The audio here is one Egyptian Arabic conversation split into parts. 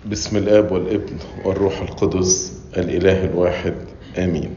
بسم الاب والابن والروح القدس الاله الواحد امين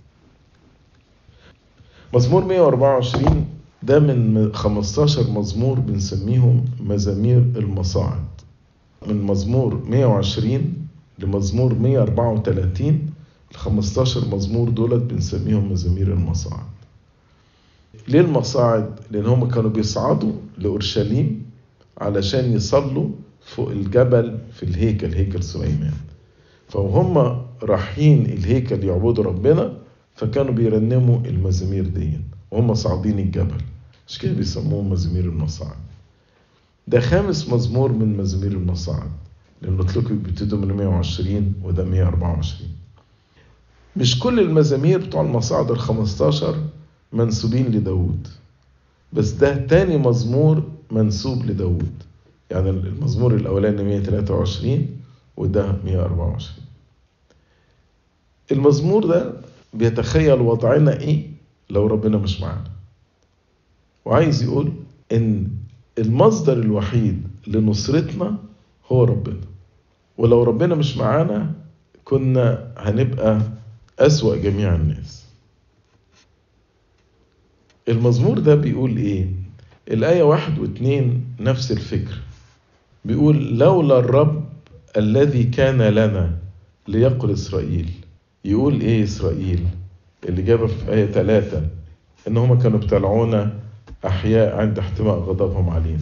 مزمور 124 ده من 15 مزمور بنسميهم مزامير المصاعد من مزمور 120 لمزمور 134 ال 15 مزمور دولت بنسميهم مزامير المصاعد ليه المصاعد؟ لأن هم كانوا بيصعدوا لأورشليم علشان يصلوا فوق الجبل في الهيكل هيكل سليمان فهم رايحين الهيكل يعبدوا ربنا فكانوا بيرنموا المزامير دي وهم صاعدين الجبل مش كده بيسموهم مزامير المصاعد ده خامس مزمور من مزامير المصاعد لأنه تلاقوا بيبتدوا من 120 وده 124 مش كل المزامير بتوع المصاعد ال 15 منسوبين لداود بس ده تاني مزمور منسوب لداود يعني المزمور الأولاني 123 وده 124 المزمور ده بيتخيل وضعنا ايه لو ربنا مش معانا وعايز يقول ان المصدر الوحيد لنصرتنا هو ربنا ولو ربنا مش معانا كنا هنبقى أسوأ جميع الناس المزمور ده بيقول ايه الآية واحد واثنين نفس الفكر بيقول لولا الرب الذي كان لنا ليقل إسرائيل يقول إيه إسرائيل اللي جابه في آية ثلاثة إن هما كانوا ابتلعونا أحياء عند احتماء غضبهم علينا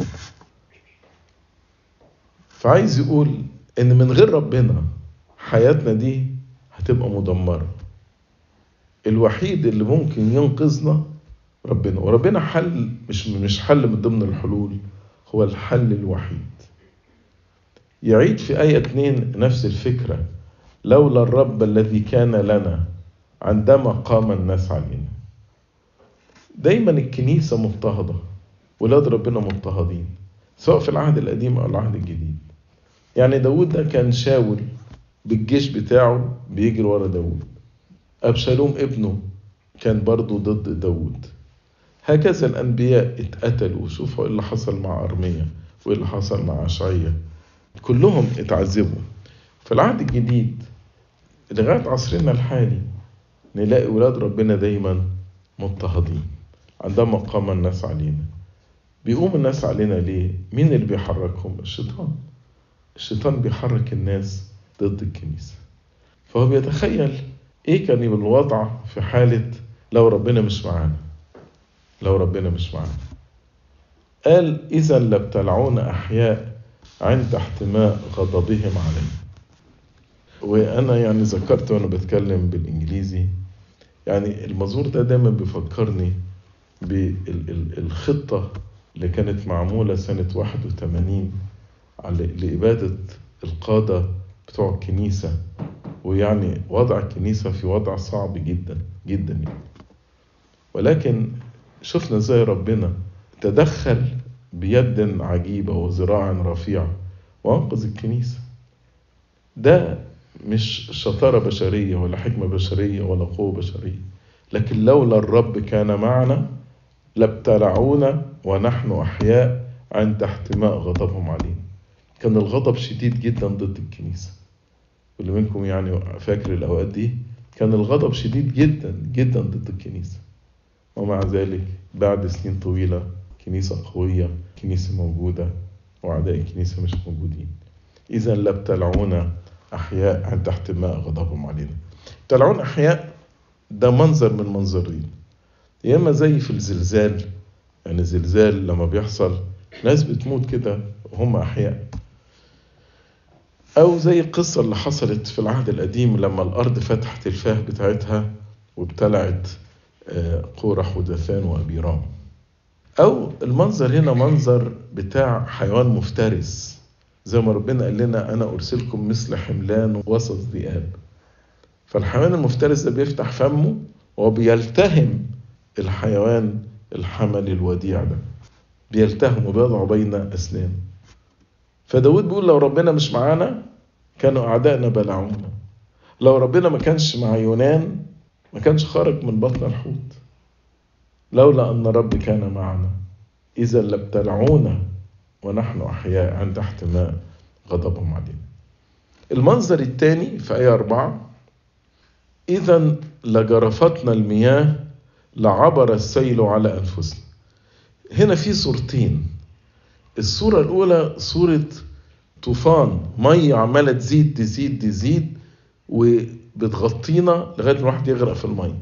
فعايز يقول إن من غير ربنا حياتنا دي هتبقى مدمرة الوحيد اللي ممكن ينقذنا ربنا وربنا حل مش مش حل من ضمن الحلول هو الحل الوحيد يعيد في آية 2 نفس الفكرة لولا الرب الذي كان لنا عندما قام الناس علينا دايما الكنيسة مضطهدة ولاد ربنا مضطهدين سواء في العهد القديم أو العهد الجديد يعني داود ده كان شاول بالجيش بتاعه بيجري ورا داود أبشالوم ابنه كان برضه ضد داود هكذا الأنبياء اتقتلوا شوفوا إيه اللي حصل مع أرميا وإيه اللي حصل مع أشعية كلهم اتعذبوا في العهد الجديد لغاية عصرنا الحالي نلاقي ولاد ربنا دايما مضطهدين عندما قام الناس علينا بيقوم الناس علينا ليه؟ مين اللي بيحركهم؟ الشيطان الشيطان بيحرك الناس ضد الكنيسة فهو بيتخيل ايه كان يبقى الوضع في حالة لو ربنا مش معانا لو ربنا مش معانا قال إذا لابتلعون أحياء عند احتماء غضبهم علينا وأنا يعني ذكرت وأنا بتكلم بالإنجليزي يعني المزمور ده دايما بيفكرني بالخطة اللي كانت معمولة سنة 81 على لإبادة القادة بتوع الكنيسة ويعني وضع الكنيسة في وضع صعب جدا جدا يعني. ولكن شفنا ازاي ربنا تدخل بيد عجيبة وذراع رفيع وأنقذ الكنيسة ده مش شطارة بشرية ولا حكمة بشرية ولا قوة بشرية لكن لولا الرب كان معنا لابتلعونا ونحن أحياء عند احتماء غضبهم علينا كان الغضب شديد جدا ضد الكنيسة واللي منكم يعني فاكر الأوقات دي كان الغضب شديد جدا جدا ضد الكنيسة ومع ذلك بعد سنين طويلة كنيسة قوية كنيسة موجودة وأعداء الكنيسة مش موجودين إذا لابتلعونا أحياء عند احتماء غضبهم علينا ابتلعون أحياء ده منظر من منظرين يا إما زي في الزلزال يعني الزلزال لما بيحصل ناس بتموت كده وهم أحياء أو زي القصة اللي حصلت في العهد القديم لما الأرض فتحت الفاه بتاعتها وابتلعت قورح ودثان وأبيرام أو المنظر هنا منظر بتاع حيوان مفترس زي ما ربنا قال لنا أنا أرسلكم مثل حملان وسط ذئاب فالحيوان المفترس ده بيفتح فمه وبيلتهم الحيوان الحمل الوديع ده بيلتهم وبيضع بين أسنانه فداود بيقول لو ربنا مش معانا كانوا أعدائنا بلعونا لو ربنا ما كانش مع يونان ما كانش خرج من بطن الحوت لولا أن الرب كان معنا إذا لابتلعونا ونحن أحياء عند احتماء غضبهم علينا المنظر الثاني في آية أربعة إذا لجرفتنا المياه لعبر السيل على أنفسنا هنا في صورتين الصورة الأولى صورة طوفان مية عمالة تزيد تزيد تزيد وبتغطينا لغاية ما الواحد يغرق في المية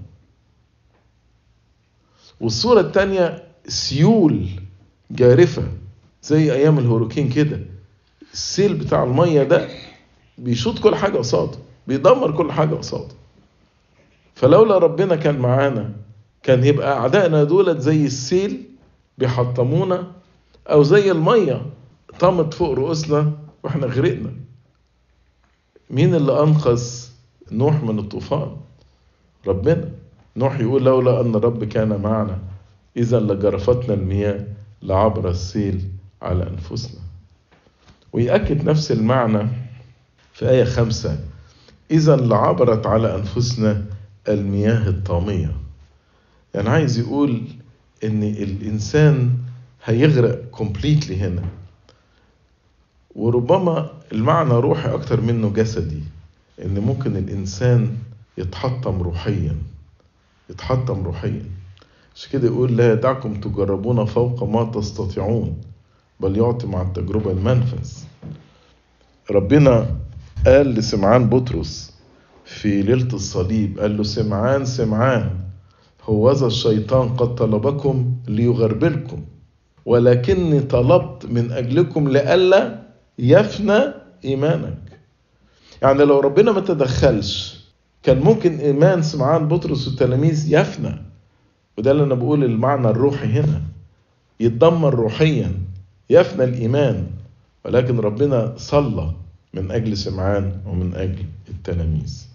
والصورة التانية سيول جارفة زي أيام الهوريكين كده السيل بتاع المية ده بيشوط كل حاجة قصاده بيدمر كل حاجة قصاده فلولا ربنا كان معانا كان يبقى أعدائنا دولت زي السيل بيحطمونا أو زي المية طمت فوق رؤوسنا واحنا غرقنا مين اللي أنقذ نوح من الطوفان ربنا نوح يقول لولا أن الرب كان معنا إذا لجرفتنا المياه لعبر السيل على أنفسنا ويأكد نفس المعنى في آية خمسة إذا لعبرت على أنفسنا المياه الطامية يعني عايز يقول إن الإنسان هيغرق كومبليتلي هنا وربما المعنى روحي أكتر منه جسدي إن ممكن الإنسان يتحطم روحيا يتحطم روحيا عشان كده يقول لا يدعكم تجربون فوق ما تستطيعون بل يعطي مع التجربة المنفذ ربنا قال لسمعان بطرس في ليلة الصليب قال له سمعان سمعان هوذا الشيطان قد طلبكم ليغربلكم ولكني طلبت من أجلكم لئلا يفنى إيمانك يعني لو ربنا ما تدخلش كان ممكن إيمان سمعان بطرس والتلاميذ يفنى وده اللي أنا بقول المعنى الروحي هنا يتدمر روحيا يفنى الإيمان ولكن ربنا صلى من أجل سمعان ومن أجل التلاميذ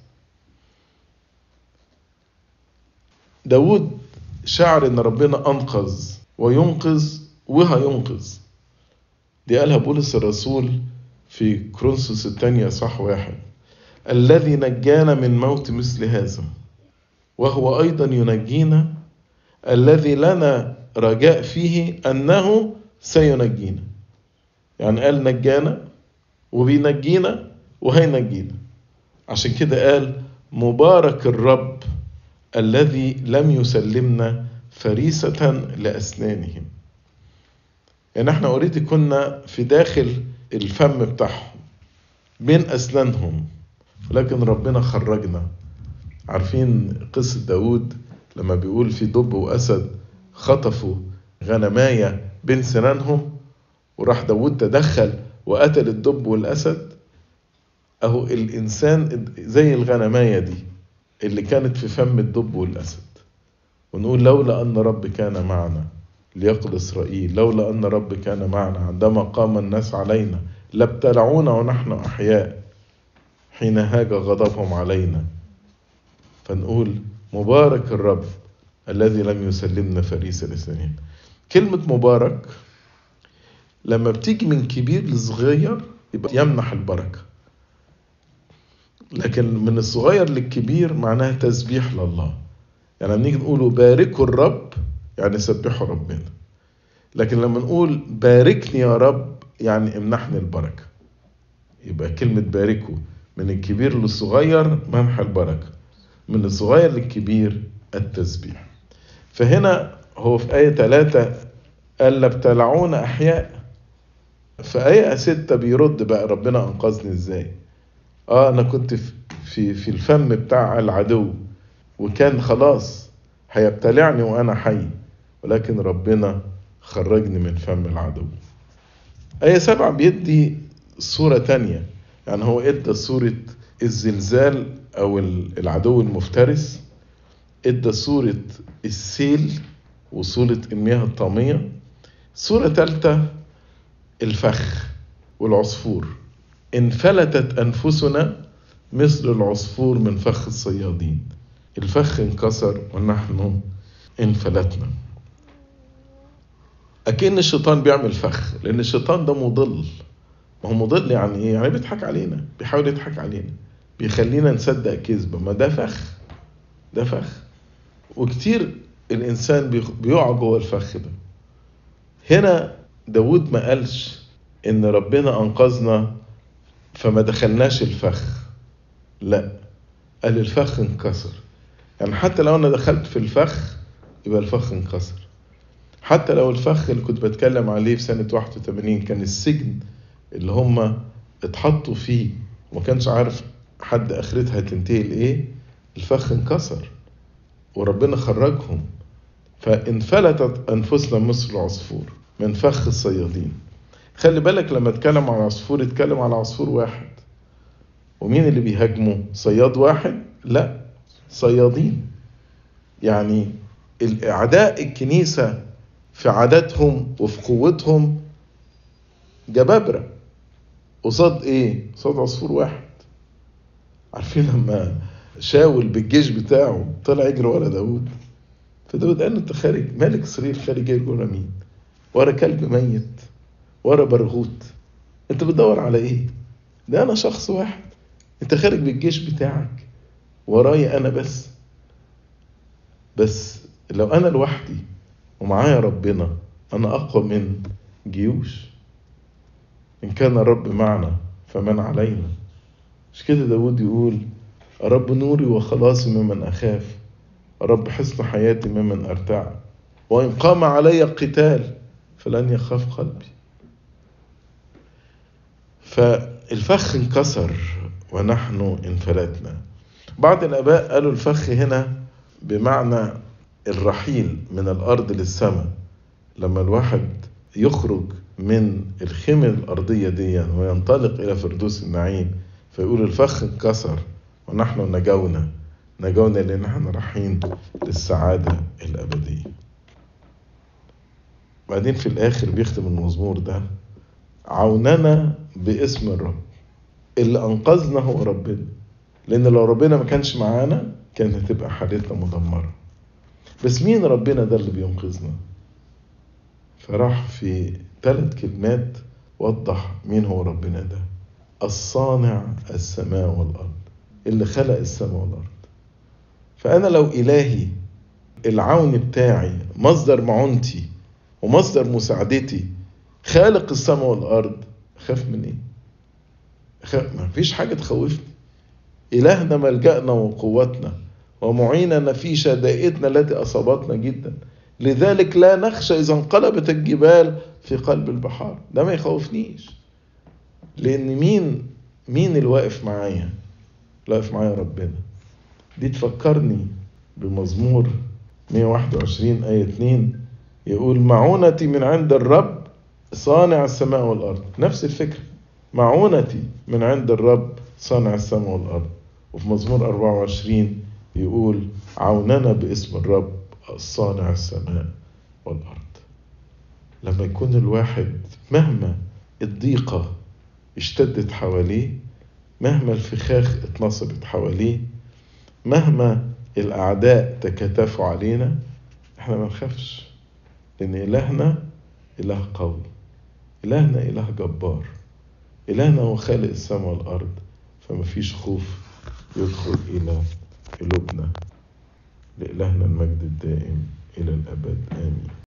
داود شعر ان ربنا انقذ وينقذ وهينقذ دي قالها بولس الرسول في كرونسوس الثانية صح واحد الذي نجانا من موت مثل هذا وهو أيضا ينجينا الذي لنا رجاء فيه أنه سينجينا يعني قال نجانا وبينجينا وهينجينا عشان كده قال مبارك الرب الذي لم يسلمنا فريسة لأسنانهم يعني احنا اوريدي كنا في داخل الفم بتاعهم بين أسنانهم لكن ربنا خرجنا عارفين قصة داود لما بيقول في دب وأسد خطفوا غنماية بين سنانهم وراح داود تدخل وقتل الدب والأسد أهو الإنسان زي الغنماية دي اللي كانت في فم الدب والأسد ونقول لولا أن رب كان معنا ليقضي إسرائيل لولا أن رب كان معنا عندما قام الناس علينا لابتلعونا ونحن أحياء حين هاج غضبهم علينا فنقول مبارك الرب الذي لم يسلمنا فريس لسانين كلمة مبارك لما بتيجي من كبير لصغير يبقى يمنح البركة لكن من الصغير للكبير معناها تسبيح لله يعني لما نيجي نقول باركوا الرب يعني سبحوا ربنا لكن لما نقول باركني يا رب يعني امنحني البركة يبقى كلمة باركوا من الكبير للصغير منح البركة من الصغير للكبير التسبيح فهنا هو في آية ثلاثة قال لابتلعون أحياء في آية ستة بيرد بقى ربنا أنقذني إزاي اه انا كنت في في الفم بتاع العدو وكان خلاص هيبتلعني وانا حي ولكن ربنا خرجني من فم العدو آية سبعة بيدي صورة تانية يعني هو ادى صورة الزلزال او العدو المفترس ادى صورة السيل وصورة المياه الطامية صورة ثالثة الفخ والعصفور انفلتت أنفسنا مثل العصفور من فخ الصيادين الفخ انكسر ونحن انفلتنا أكن الشيطان بيعمل فخ لأن الشيطان ده مضل ما هو مضل يعني إيه؟ يعني بيضحك علينا بيحاول يضحك علينا بيخلينا نصدق كذبة ما ده فخ ده فخ وكتير الإنسان بيقع جوه الفخ ده هنا داود ما قالش إن ربنا أنقذنا فما دخلناش الفخ لا قال الفخ انكسر يعني حتى لو انا دخلت في الفخ يبقى الفخ انكسر حتى لو الفخ اللي كنت بتكلم عليه في سنة 81 كان السجن اللي هم اتحطوا فيه وما كانش عارف حد اخرتها تنتهي لايه الفخ انكسر وربنا خرجهم فانفلتت انفسنا مثل العصفور من فخ الصيادين خلي بالك لما اتكلم على عصفور اتكلم على عصفور واحد ومين اللي بيهاجمه صياد واحد لا صيادين يعني الاعداء الكنيسه في عاداتهم وفي قوتهم جبابره قصاد ايه قصاد عصفور واحد عارفين لما شاول بالجيش بتاعه طلع يجري ورا داود فداود قال له انت خارج مالك اسرائيل خارج يجري ورا مين ورا كلب ميت ورا برغوت انت بتدور على ايه ده انا شخص واحد انت خارج بالجيش بتاعك ورايا انا بس بس لو انا لوحدي ومعايا ربنا انا اقوى من جيوش ان كان الرب معنا فمن علينا مش كده داود يقول رب نوري وخلاصي ممن اخاف رب حصن حياتي ممن ارتاع وان قام علي قتال فلن يخاف قلبي فالفخ انكسر ونحن انفلتنا بعض الاباء قالوا الفخ هنا بمعنى الرحيل من الارض للسماء لما الواحد يخرج من الخيمة الأرضية دي وينطلق إلى فردوس النعيم فيقول الفخ انكسر ونحن نجونا نجونا لأن احنا رايحين للسعادة الأبدية بعدين في الآخر بيختم المزمور ده عوننا باسم الرب اللي أنقذنا هو ربنا لأن لو ربنا ما كانش معانا كانت هتبقى حالتنا مدمرة بس مين ربنا ده اللي بينقذنا فراح في ثلاث كلمات وضح مين هو ربنا ده الصانع السماء والأرض اللي خلق السماء والأرض فأنا لو إلهي العون بتاعي مصدر معونتي ومصدر مساعدتي خالق السماء والأرض أخاف من إيه؟ أخاف ما فيش حاجة تخوفني إلهنا ملجأنا وقوتنا ومعيننا في شدائدنا التي أصابتنا جدا لذلك لا نخشى إذا انقلبت الجبال في قلب البحار ده ما يخوفنيش لأن مين مين اللي واقف معايا اللي واقف معايا ربنا دي تفكرني بمزمور 121 آية 2 يقول معونتي من عند الرب صانع السماء والأرض نفس الفكرة معونتي من عند الرب صانع السماء والأرض وفي مزمور 24 يقول عوننا باسم الرب صانع السماء والأرض لما يكون الواحد مهما الضيقة اشتدت حواليه مهما الفخاخ اتنصبت حواليه مهما الأعداء تكاتفوا علينا احنا ما نخافش لأن إلهنا إله قوي إلهنا إله جبار إلهنا هو خالق السماء والأرض فما فيش خوف يدخل إلى قلوبنا لإلهنا المجد الدائم إلى الأبد آمين